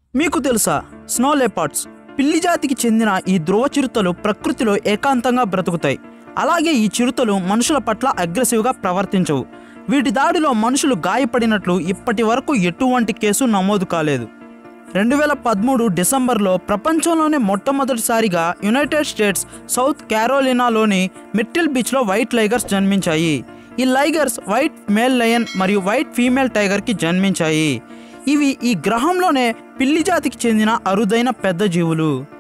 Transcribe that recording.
మీకు తెలుసా snow leopards పిల్లి జాతికి చెందిన ఈ ధ్రువ చిరుతలు ప్రకృతిలో ఏకాంతంగా బ్రతుకుతాయి అలాగే ఈ చిరుతలు మనుషుల పట్ల అగ్రెసివ్గా ప్రవర్తించవు వీటి దాడిలో మనుషులు గాయపడినట్లు ఇప్పటి వరకు ఎటువంటి కేసు నమోదు కాలేదు రెండు వేల పదమూడు డిసెంబర్లో ప్రపంచంలోనే మొట్టమొదటిసారిగా యునైటెడ్ స్టేట్స్ సౌత్ క్యారోలినాలోని మిట్టిల్ బీచ్లో వైట్ లైగర్స్ జన్మించాయి ఈ లైగర్స్ వైట్ మేల్ లయన్ మరియు వైట్ ఫీమేల్ టైగర్కి జన్మించాయి ఇవి ఈ గ్రహంలోనే పిల్లి జాతికి చెందిన అరుదైన పెద్ద జీవులు